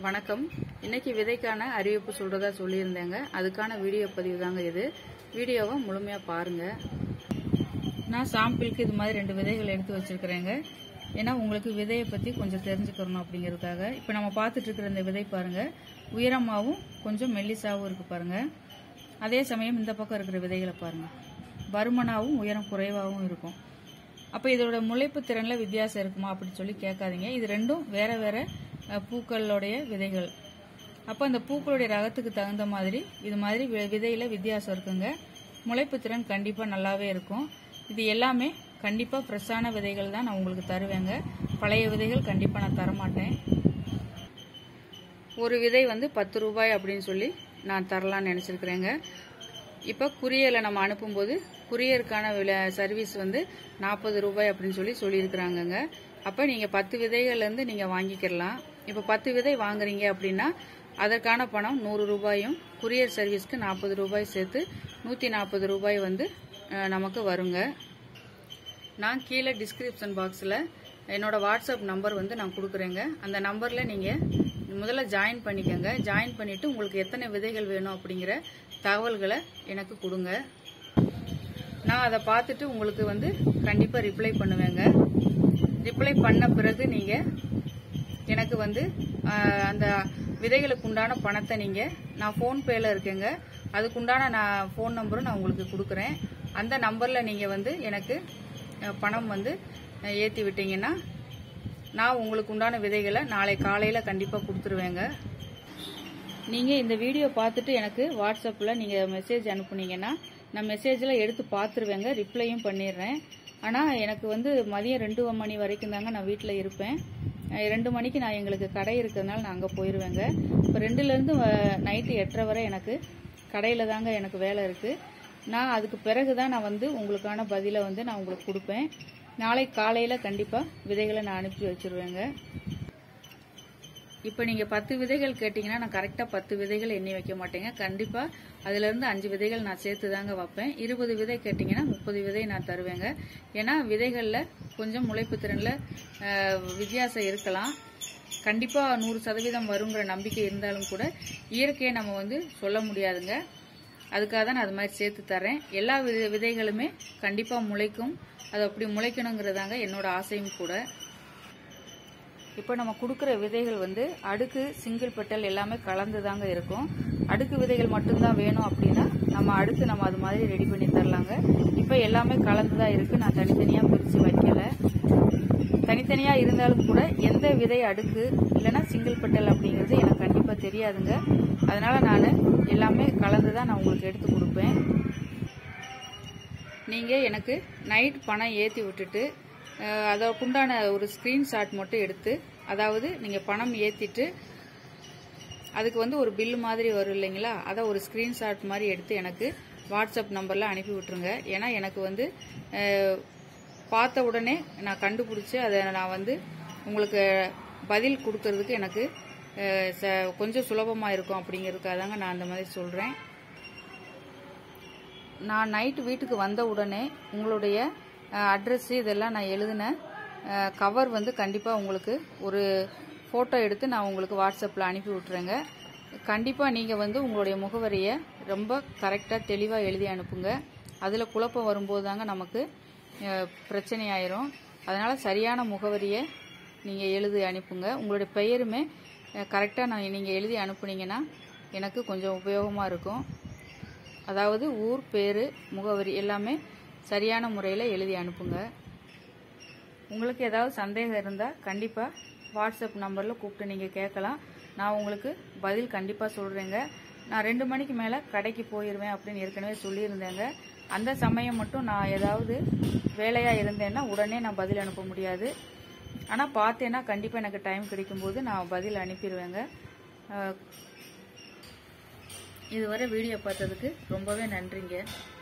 வணக்கம் இன்னைக்கு விதைக்கான அறிவிப்பு சொல்றதா சொல்லியிருந்தேங்க அதுக்கான வீடியோ பதிவு தாங்க இது வீடியோவை முழுமையா பாருங்க நான் சாம்பிளுக்கு இது மாதிரி ரெண்டு விதைகள் எடுத்து வச்சிருக்கிறேங்க ஏன்னா உங்களுக்கு விதையை பத்தி கொஞ்சம் தெரிஞ்சுக்கிறணும் அப்படிங்கிறதுக்காக இப்போ நம்ம பார்த்துட்டு இருக்கிற இந்த விதை பாருங்க உயரமாகவும் கொஞ்சம் மெல்லிசாவும் இருக்கு பாருங்க அதே சமயம் இந்த பக்கம் இருக்கிற விதைகளை பாருங்க பருமனாகவும் உயரம் குறைவாகவும் இருக்கும் அப்போ இதோட முளைப்பு திறனில் வித்தியாசம் இருக்குமா அப்படின்னு சொல்லி கேட்காதீங்க இது ரெண்டும் வேற வேற அஹ், பூக்களுடைய விதைகள் அப்போ அந்த பூக்களுடைய ரகத்துக்கு தகுந்த மாதிரி இது மாதிரி வி- விதையில வித்தியாசம் இருக்குங்க முளைப்பு திறன் கண்டிப்பாக நல்லாவே இருக்கும் இது எல்லாமே கண்டிப்பாக ஃப்ரெஷ்ஷான விதைகள் தான் நான் உங்களுக்கு தருவேங்க பழைய விதைகள் கண்டிப்பாக நான் தரமாட்டேன் ஒரு விதை வந்து பத்து ரூபாய் அப்படின்னு சொல்லி நான் தரலாம்னு நினச்சிருக்கிறேங்க இப்போ குரியரில் நம்ம அனுப்பும்போது குரியருக்கான விலை சர்வீஸ் வந்து நாற்பது ரூபாய் அப்படின்னு சொல்லி சொல்லியிருக்கிறாங்கங்க அப்போ நீங்கள் பத்து விதைகள்லேருந்து நீங்கள் வாங்கிக்கிறலாம் இப்போ பத்து விதை வாங்குறீங்க அப்படின்னா அதற்கான பணம் நூறு ரூபாயும் குரியர் சர்வீஸ்க்கு நாற்பது ரூபாய் சேர்த்து நூற்றி நாற்பது ரூபாய் வந்து அஹ், நமக்கு வருங்க நான் கீழே டிஸ்கிரிப்ஷன் பாக்ஸில் என்னோட வாட்ஸ்அப் நம்பர் வந்து நான் கொடுக்குறேங்க அந்த நம்பரில் நீங்கள் முதல்ல ஜாயின் பண்ணிக்கோங்க ஜாயின் பண்ணிவிட்டு உங்களுக்கு எத்தனை விதைகள் வேணும் அப்படிங்கிற தகவல்களை எனக்கு கொடுங்க நான் அதை பார்த்துட்டு உங்களுக்கு வந்து கண்டிப்பாக ரிப்ளை பண்ணுவேங்க ரிப்ளை பண்ண பிறகு நீங்கள் எனக்கு வந்து ஆஹ், அந்த விதைகளுக்கு உண்டான பணத்தை நீங்கள் நான் ஃபோன்பேயில் இருக்கேங்க அதுக்குண்டான நான் ஃபோன் நம்பரும் நான் உங்களுக்கு கொடுக்குறேன் அந்த நம்பரில் நீங்கள் வந்து எனக்கு அஹ், பணம் வந்து ஏற்றி விட்டீங்கன்னா நான் உங்களுக்கு உண்டான விதைகளை நாளை காலையில் கண்டிப்பாக கொடுத்துருவேங்க நீங்கள் இந்த வீடியோ பார்த்துட்டு எனக்கு வாட்ஸ்அப்பில் நீங்கள் மெசேஜ் அனுப்புனீங்கன்னா நான் மெசேஜில் எடுத்து பார்த்துருவேங்க ரிப்ளையும் பண்ணிடுறேன் ஆனால் எனக்கு வந்து மதியம் ரெண்டு மணி வரைக்கும் தாங்க நான் வீட்டில் இருப்பேன் அஹ் ரெண்டு மணிக்கு நான் எங்களுக்கு கடை இருக்கிறதுனால நான் அங்கே போயிடுவேங்க இப்போ ரெண்டுலேருந்து நைட்டு எட்டரை வரை எனக்கு கடையில் தாங்க எனக்கு வேலை இருக்குது நான் அதுக்கு பிறகு தான் நான் வந்து உங்களுக்கான பதிலை வந்து நான் உங்களுக்கு கொடுப்பேன் நாளை காலையில் கண்டிப்பாக விதைகளை நான் அனுப்பி வச்சிருவேங்க இப்போ நீங்கள் பத்து விதைகள் கேட்டிங்கன்னா நான் கரெக்டாக பத்து விதைகள் எண்ணி வைக்க மாட்டேங்க கண்டிப்பாக அதுலேருந்து அஞ்சு விதைகள் நான் சேர்த்து தாங்க வைப்பேன் இருபது விதை கேட்டிங்கன்னா முப்பது விதை நான் தருவேங்க ஏன்னா விதைகளில் கொஞ்சம் முளைப்பு திறனில் வித்தியாசம் இருக்கலாம் கண்டிப்பாக நூறு சதவீதம் வருங்கிற நம்பிக்கை இருந்தாலும் கூட இயற்கையை நம்ம வந்து சொல்ல முடியாதுங்க அதுக்காக தான் நான் அது மாதிரி சேர்த்து தரேன் எல்லா வித விதைகளுமே கண்டிப்பாக முளைக்கும் அது அப்படி முளைக்கணுங்கிறதாங்க என்னோட ஆசையும் கூட இப்போ நம்ம கொடுக்குற விதைகள் வந்து அடுக்கு சிங்கிள் பெட்டல் எல்லாமே கலந்து தாங்க இருக்கும் அடுக்கு விதைகள் மட்டும்தான் வேணும் அப்படின்னா நம்ம அடுத்து நம்ம அது மாதிரி ரெடி பண்ணி தரலாங்க இப்போ எல்லாமே கலந்து தான் இருக்கு நான் தனித்தனியாக பிரித்து வைக்கல தனித்தனியாக இருந்தாலும் கூட எந்த விதை அடுக்கு இல்லைன்னா சிங்கிள் பெட்டல் அப்படிங்கிறது எனக்கு கண்டிப்பாக தெரியாதுங்க அதனால நான் எல்லாமே கலந்து தான் நான் உங்களுக்கு எடுத்து கொடுப்பேன் நீங்கள் எனக்கு நைட் பணம் ஏற்றி விட்டுட்டு அஹ், அதற்குண்டான ஒரு ஸ்க்ரீன்ஷாட் மட்டும் எடுத்து அதாவது நீங்கள் பணம் ஏற்றிட்டு அதுக்கு வந்து ஒரு பில்லு மாதிரி வரும் இல்லைங்களா அதை ஒரு ஸ்க்ரீன்ஷாட் மாதிரி எடுத்து எனக்கு வாட்ஸ்அப் நம்பரில் அனுப்பி விட்ருங்க ஏன்னா எனக்கு வந்து அஹ், பார்த்த உடனே நான் கண்டுபிடிச்சி அதை நான் வந்து உங்களுக்கு பதில் கொடுக்கறதுக்கு எனக்கு அஹ், ச- கொஞ்சம் சுலபமாக இருக்கும் அப்படிங்கிறதுக்காக தாங்க நான் அந்த மாதிரி சொல்கிறேன் நான் நைட்டு வீட்டுக்கு வந்த உடனே உங்களுடைய அட்ரஸ் இதெல்லாம் நான் எழுதின கவர் வந்து கண்டிப்பாக உங்களுக்கு ஒரு ஃபோட்டோ எடுத்து நான் உங்களுக்கு வாட்ஸ்அப்பில் அனுப்பி விட்றேங்க கண்டிப்பாக நீங்கள் வந்து உங்களுடைய முகவரியை ரொம்ப கரெக்டாக தெளிவாக எழுதி அனுப்புங்க அதில் குழப்பம் வரும்போது தாங்க நமக்கு அஹ், பிரச்சனையாயிரும் அதனால் சரியான முகவரியை நீங்கள் எழுதி அனுப்புங்க உங்களுடைய பெயருமே கரெக்டாக நான் நீங்கள் எழுதி அனுப்புனீங்கன்னா எனக்கு கொஞ்சம் உபயோகமாக இருக்கும் அதாவது ஊர் பேர் முகவரி எல்லாமே சரியான முறையில் எழுதி அனுப்புங்க உங்களுக்கு ஏதாவது சந்தேகம் இருந்தால் கண்டிப்பாக வாட்ஸ்அப் நம்பரில் கூப்பிட்டு நீங்கள் கேட்கலாம் நான் உங்களுக்கு பதில் கண்டிப்பாக சொல்கிறேங்க நான் ரெண்டு மணிக்கு மேலே கடைக்கு போயிடுவேன் அப்படின்னு ஏற்கனவே சொல்லியிருந்தேங்க அந்த சமயம் மட்டும் நான் ஏதாவது வேலையாக இருந்தேன்னா உடனே நான் பதில் அனுப்ப முடியாது ஆனால் பார்த்தேன்னா கண்டிப்பாக எனக்கு டைம் கிடைக்கும்போது நான் பதில் அனுப்பிடுவேங்க அஹ், இதுவரை வீடியோ பார்த்ததுக்கு ரொம்பவே நன்றிங்க